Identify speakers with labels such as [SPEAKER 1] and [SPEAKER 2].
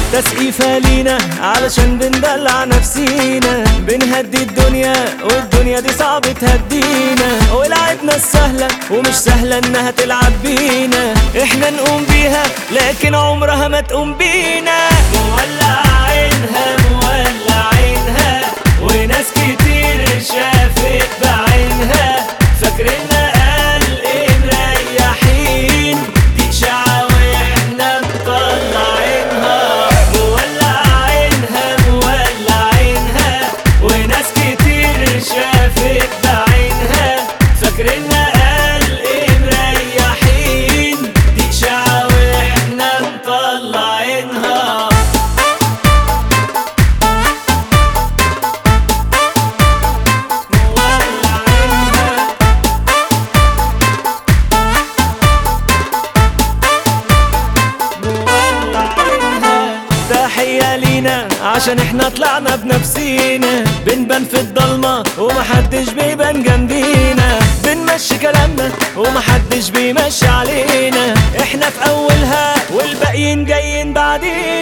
[SPEAKER 1] تسقيفة لينا علشان بندلع نفسينا بنهدي الدنيا والدنيا دي صعب تهدينا ولعبنا السهلة ومش سهلة انها تلعب بينا احنا نقوم بيها لكن عمرها ما تقوم بينا مولعينها مولعينها وناس كتير شافت بعينها فاكريننا قال ايه مريحين دي اشاعة واحنا مطلعينها مولعينها مولعينها وناس كتير شافت بعينها فاكريننا قال ايه مريحين دي اشاعة واحنا مطلعينها مولعينها تحية لينا عشان احنا طلعنا بنفسينا بنبان في الضلمة ومحدش بيبان جنبينا بنمشي كلامنا ومحدش بيمشي علينا احنا في اولها والباقيين جايين بعدينا